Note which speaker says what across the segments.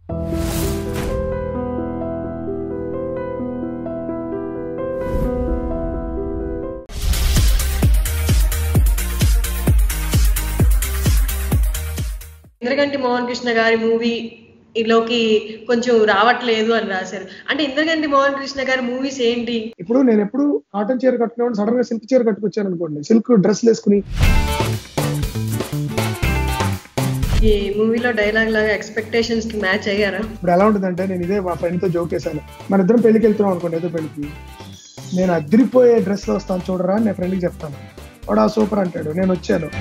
Speaker 1: ఇంద్రగంటి మోహన్ కృష్ణ గారి మూవీ లోకి కొంచెం రావట్లేదు అని రాశారు అంటే ఇంద్రగంటి మోహన్ కృష్ణ గారి మూవీస్ ఏంటి
Speaker 2: ఇప్పుడు నేను ఎప్పుడు కాటన్ చీర కట్టుకున్నాను సడన్ గా సిల్క్ చీర కట్టుకొచ్చాను అనుకోండి సిల్క్ డ్రెస్ వేసుకుని
Speaker 1: ఈ మూవీలో డైలాగ్ లాగా ఎక్స్పెక్టేషన్స్ కి మ్యాచ్ అయ్యారా
Speaker 2: ఇప్పుడు ఎలా ఉంటుందంటే నేను ఇదే మా ఫ్రెండ్ తో జోక్ చేశాను మన ఇద్దరం పెళ్లికి వెళ్తున్నాం అనుకోండి ఏదో పెళ్లికి నేను అదిరిపోయే డ్రెస్ లో వస్తాను చూడరా అని నేను ఫ్రెండ్కి చెప్తాను వాడు ఆ సూపర్ అంటాడు నేను వచ్చాను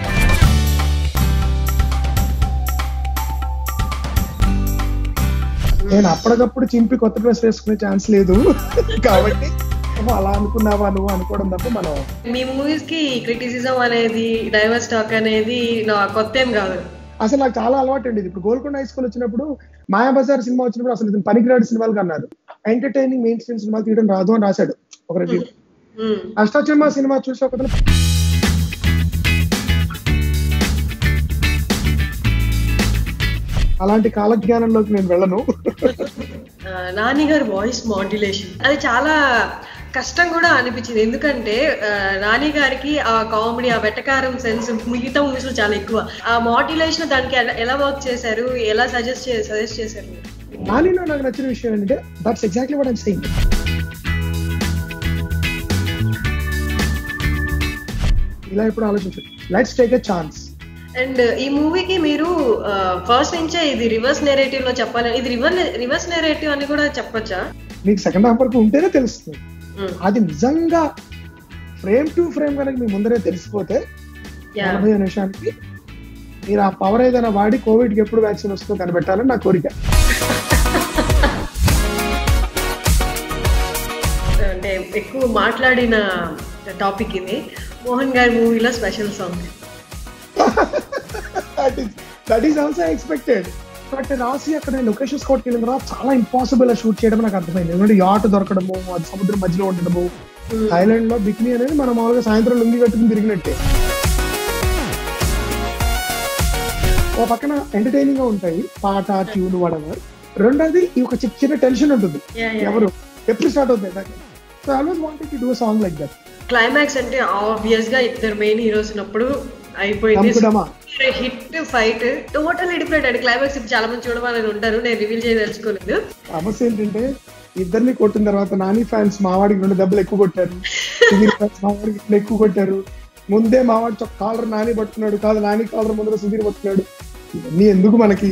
Speaker 2: నేను అప్పటికప్పుడు చింపి కొత్త డ్రెస్ వేసుకునే ఛాన్స్ లేదు కాబట్టి ఏమో అలా అనుకున్నావా నువ్వు అనుకోవడం తప్ప మనం
Speaker 1: మీ మూవీస్ కి క్రిటిసిజం అనేది డైవర్స్ టాక్ అనేది నా కొత్త ఏం కాదు
Speaker 2: అసలు నాకు చాలా అలవాటు అండి ఇప్పుడు గోల్కొండ హై స్కూల్ వచ్చినప్పుడు మాయాబజార్ సినిమా వచ్చినప్పుడు అసలు ఇది పనికిరాడు సినిమాలు అన్నారు ఎంటర్టైనింగ్ మెయిన్ స్ట్రీమ్ సినిమా తీయడం రాదు అని రాశాడు ఒక రివ్యూ
Speaker 1: మ్మ్.
Speaker 2: అష్టాచమ్మ సినిమా చూసి ఒక అలాంటి కాలజ్ఞానంలోకి నేను వెళ్ళను
Speaker 1: ఆ, నాని గారి వాయిస్ మాడ్యులేషన్ అది చాలా కష్టం కూడా అనిపించింది ఎందుకంటే ఆ, నాని గారికి ఆ కామెడీ ఆ వెటకారం సెన్స్ మిగతా మూవీస్ లో చాలా ఎక్కువ ఆ మాడ్యులేషన్ దానికి ఎలా- ఎలా వర్క్ చేశారు ఎలా సజెస్ట్ సజెస్ట్ చేశారు
Speaker 2: నానిలో నాకు నచ్చిన విషయం ఏంటంటే that's exactly what I'm saying ఇలా ఇప్పుడు ఆలోచించు let's take a chance
Speaker 1: and ఈ మూవీకి మీరు ఫస్ట్ నుంచే ఇది రివర్స్ నెరేటివ్ లో చెప్పాలి ఇది రివర్స్ రివర్స్ నెరేటివ్ అని కూడా చెప్పొచ్చా
Speaker 2: మీకు సెకండ్ హాఫ్ వరకు ఉంటేనే తెలుస్తుంది
Speaker 1: మ్మ్.
Speaker 2: అది నిజంగా ఫ్రేమ్ టు ఫ్రేమ్ కనుక మీ ముందరే తెలిసిపోతే
Speaker 1: Yeah.
Speaker 2: నలభై నిమిషానికి మీరు ఆ పవర్ ఏదైనా వాడి కోవిడ్ కి ఎప్పుడు వ్యాక్సిన్ వస్తుందో కనిపెట్టాలని నా కోరిక
Speaker 1: అంటే ఎక్కువ మాట్లాడిన టాపిక్ ఇది మోహన్ గారి మూవీలో special song
Speaker 2: that is also expected but రాసి అక్కడ లొకేషన్ స్కోట్కి వెళ్ళిన తర్వాత చాలా ఇంపాసిబుల్ షూట్ చేయడం నాకు అర్థమైంది ఎందుకంటే యాట్ దొరకడము అది సముద్రం మధ్యలో ఉండడము థైలాండ్ లో బికినీ అనేది మనం మామూలుగా సాయంత్రం లుంగి కట్టుకుని తిరిగినట్టే ఓ పక్కన ఎంటర్టైనింగ్ గా ఉంటాయి పాట ట్యూన్ వడవర్ రెండోది ఈ ఒక చిన్న చిన్న టెన్షన్ ఉంటుంది
Speaker 1: Yeah, yeah.
Speaker 2: ఎవరు ఎప్పుడు స్టార్ట్ అవుతుంది so always wanted to do song like that
Speaker 1: climax అంటే ఆబ్వియస్ గా ఇద్దరు మెయిన్ హీరోస్ ఉన్నప్పుడు అయిపోయింది
Speaker 2: దంపుదమా
Speaker 1: హిట్ ఫైట్ టోటల్ డిఫరెంట్ అండి క్లైమాక్స్ ఇప్పుడు చాలా మంది చూడవాలని ఉంటారు నేను రివీల్ చేయదలుచుకోలేదు
Speaker 2: సమస్య ఏంటంటే ఇద్దరిని కొట్టిన తర్వాత నాని ఫ్యాన్స్ మావాడికి రెండు దెబ్బలు ఎక్కువ కొట్టారు సుధీర్ ఫ్యాన్స్ మావాడికి రెండు ఎక్కువ కొట్టారు ముందే మావాడి చొక్క కాలర్ నాని పట్టుకున్నాడు కాదు నాని కాలర్ ముందర సుధీర్ పట్టుకున్నాడు ఇవన్నీ ఎందుకు మనకి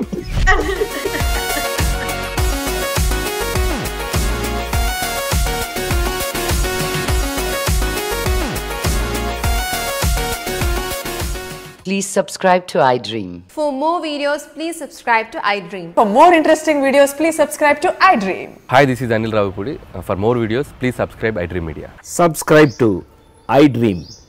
Speaker 3: Please subscribe to iDream.
Speaker 4: For more videos, please subscribe to iDream.
Speaker 5: For more interesting videos, please subscribe to iDream.
Speaker 6: Hi, this is Anil Ravipudi. Uh, For more videos, please subscribe iDream Media.
Speaker 7: subscribe to iDream.